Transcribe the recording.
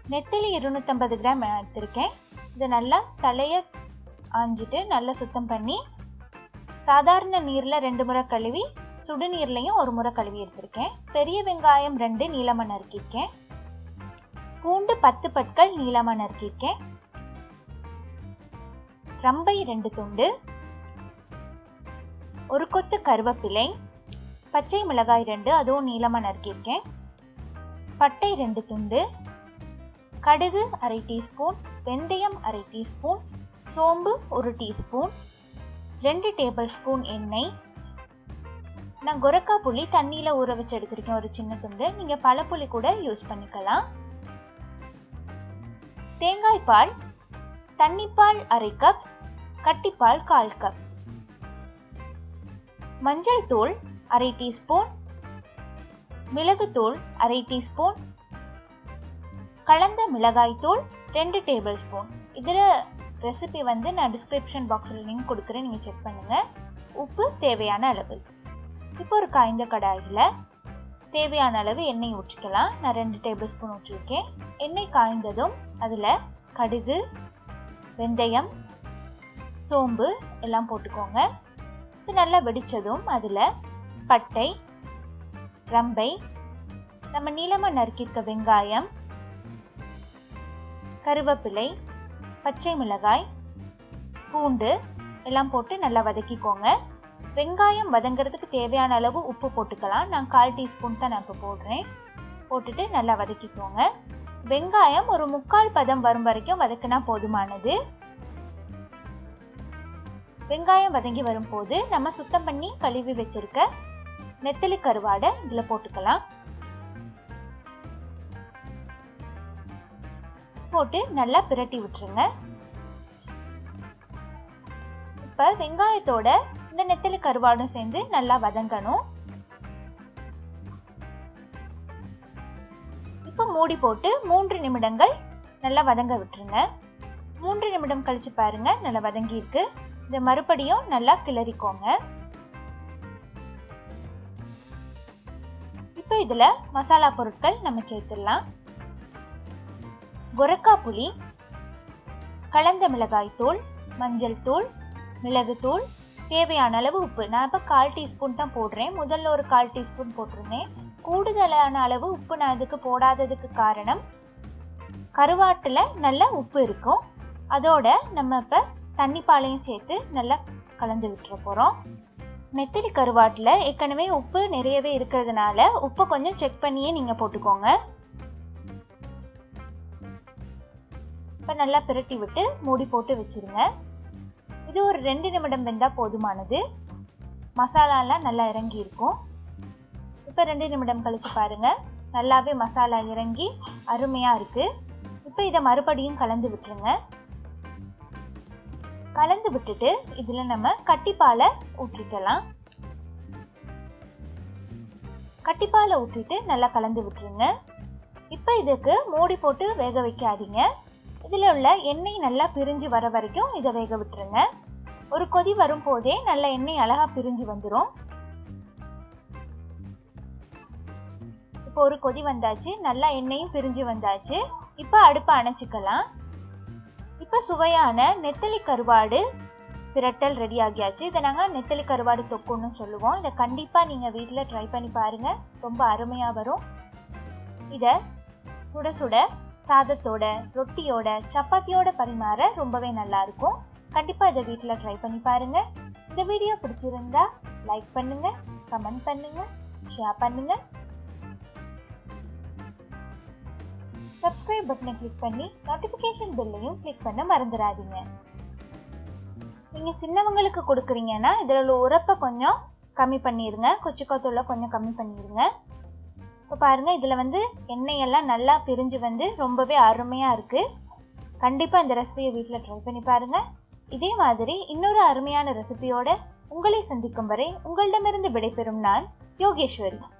நெத்திலி இருநூற்றம்பது கிராம் எடுத்திருக்கேன் இதை நல்லா தலையை ஆஞ்சிட்டு நல்லா சுத்தம் பண்ணி சாதாரண நீரில் ரெண்டு முறை கழுவி சுடுநீர்லையும் ஒரு முறை கழுவி எடுத்திருக்கேன் பெரிய வெங்காயம் ரெண்டு நீளமாக நறுக்கியிருக்கேன் பூண்டு பத்து பற்கள் நீளமாக நறுக்கியிருக்கேன் ரம்பை ரெண்டு துண்டு ஒரு கொத்து கருவேப்பிலை பச்சை மிளகாய் ரெண்டு அதுவும் நீளமாக நறுக்கியிருக்கேன் பட்டை ரெண்டு துண்டு கடுகு அரை டீஸ்பூன் வெந்தயம் அரை டீஸ்பூன் சோம்பு ஒரு டீஸ்பூன் ரெண்டு டேபிள் ஸ்பூன் எண்ணெய் நான் கொரக்கா புளி தண்ணியில் ஊற வச்சு எடுத்திருக்கேன் ஒரு சின்ன துண்டு நீங்கள் பழப்புளி கூட யூஸ் பண்ணிக்கலாம் தேங்காய் பால் தண்ணிப்பால் அரை கப் கட்டிப்பால் கால் கப் மஞ்சள் தூள் அரை டீஸ்பூன் மிளகுத்தூள் அரை டீஸ்பூன் கலந்த மிளகாய் தூள் ரெண்டு டேபிள் ஸ்பூன் இதில் ரெசிபி வந்து நான் டிஸ்கிரிப்ஷன் பாக்ஸில் லிங்க் கொடுக்குறேன் நீங்கள் செக் பண்ணுங்கள் உப்பு தேவையான அளவு இப்போ ஒரு காய்ந்த கடாயில் தேவையான அளவு எண்ணெய் ஊற்றிக்கலாம் நான் ரெண்டு டேபிள் ஸ்பூன் ஊற்றிருக்கேன் எண்ணெய் காய்ந்ததும் அதில் கடுகு வெந்தயம் சோம்பு எல்லாம் போட்டுக்கோங்க இது நல்லா வெடித்ததும் அதில் பட்டை ரம்பை நம்ம நீளமாக நறுக்கியிருக்க வெங்காயம் கருவேப்பிலை பச்சை மிளகாய் பூண்டு எல்லாம் போட்டு நல்லா வதக்கிக்கோங்க வெங்காயம் வதங்கிறதுக்கு தேவையான அளவு உப்பு போட்டுக்கலாம் நான் கால் டீஸ்பூன் தான் நான் இப்போ போடுறேன் போட்டுட்டு நல்லா வதக்கிக்கோங்க வெங்காயம் ஒரு முக்கால் பதம் வரும் வரைக்கும் வதக்கினா போதுமானது வெங்காயம் வதங்கி வரும்போது நம்ம சுத்தம் பண்ணி கழுவி வச்சிருக்க நெத்தலி கருவாடை இதில் போட்டுக்கலாம் போட்டு நல்லா பிரட்டி விட்டுருங்க இப்போ வெங்காயத்தோட இந்த நெத்தலி கருவாடும் சேர்ந்து நல்லா வதங்கணும் இப்போ மூடி போட்டு மூன்று நிமிடங்கள் நல்லா வதங்க விட்டுருங்க மூன்று நிமிடம் கழிச்சு பாருங்க நல்லா வதங்கி இருக்கு இதை மறுபடியும் நல்லா கிளறிக்கோங்க இப்போ இதில் மசாலா பொருட்கள் நம்ம சேர்த்துடலாம் கொரக்கா புளி கலந்த மிளகாய் தூள் மஞ்சள் தூள் மிளகுத்தூள் தேவையான அளவு உப்பு நான் இப்போ கால் டீஸ்பூன் தான் போடுறேன் முதல்ல ஒரு கால் டீஸ்பூன் போட்டிருந்தேன் கூடுதலான அளவு உப்பு நான் இதுக்கு போடாததுக்கு காரணம் கருவாட்டில் நல்ல உப்பு இருக்கும் அதோட நம்ம இப்போ தண்ணி பாலையும் சேர்த்து நல்லா கலந்து விட்டுற போகிறோம் நெத்திலி கருவாட்டில் ஏற்கனவே உப்பு நிறையவே இருக்கிறதுனால உப்பை கொஞ்சம் செக் பண்ணியே நீங்கள் போட்டுக்கோங்க இப்போ நல்லா பிரட்டி விட்டு மூடி போட்டு வச்சுருங்க இது ஒரு ரெண்டு நிமிடம் வெந்தால் போதுமானது மசாலாலாம் நல்லா இறங்கி இருக்கும் இப்போ ரெண்டு நிமிடம் கழித்து பாருங்கள் நல்லாவே மசாலா இறங்கி அருமையாக இருக்குது இப்போ இதை மறுபடியும் கலந்து விட்டுருங்க கலந்து விட்டுட்டு இதில் நம்ம கட்டிப்பாலை ஊற்றிக்கலாம் கட்டிப்பாலை ஊற்றிட்டு நல்லா கலந்து விட்டுருங்க இப்போ இதுக்கு மூடி போட்டு வேக வைக்காதீங்க இதில் உள்ள எண்ணெய் நல்லா பிரிஞ்சு வர வரைக்கும் இதை வேக விட்டுருங்க ஒரு கொதி வரும் போதே நல்ல எண்ணெய் அழகா பிரிஞ்சு வந்துடும் இப்போ ஒரு கொதி வந்தாச்சு நல்லா எண்ணெயும் பிரிஞ்சு வந்தாச்சு இப்போ அடுப்பை அணைச்சிக்கலாம் இப்போ சுவையான நெத்தலி கருவாடு பிரட்டல் ரெடி ஆகியாச்சு இதை நாங்கள் நெத்தலி கருவாடு தொக்குன்னு சொல்லுவோம் இதை கண்டிப்பாக நீங்கள் வீட்டில் ட்ரை பண்ணி பாருங்கள் ரொம்ப அருமையாக வரும் இதை சுட சுட சாதத்தோட ரொட்டியோட சப்பாத்தியோட பரிமாற ரொம்பவே நல்லா இருக்கும் கண்டிப்பாக இதை வீட்டில் ட்ரை பண்ணி பாருங்கள் இந்த வீடியோ பிடிச்சிருந்தா லைக் பண்ணுங்கள் கமெண்ட் பண்ணுங்கள் ஷேர் பண்ணுங்கள் சப்ஸ்கிரைப் பட்டனை கிளிக் பண்ணி நோட்டிஃபிகேஷன் பெல்லையும் கிளிக் பண்ண மறந்துடாதீங்க நீங்கள் சின்னவங்களுக்கு கொடுக்குறீங்கன்னா இதில் உள்ள உரப்பை கொஞ்சம் கம்மி பண்ணிடுங்க கொச்சிக்கோத்தூளை கொஞ்சம் கம்மி பண்ணிடுங்க இப்போ பாருங்கள் இதில் வந்து எண்ணெய் எல்லாம் நல்லா பிரிஞ்சு வந்து ரொம்பவே அருமையாக இருக்குது கண்டிப்பாக இந்த ரெசிபியை வீட்டில் ட்ரை பண்ணி பாருங்கள் இதே மாதிரி இன்னொரு அருமையான ரெசிபியோட உங்களை சந்திக்கும் வரை உங்களிடமிருந்து விடைபெறும் நான் யோகேஸ்வரி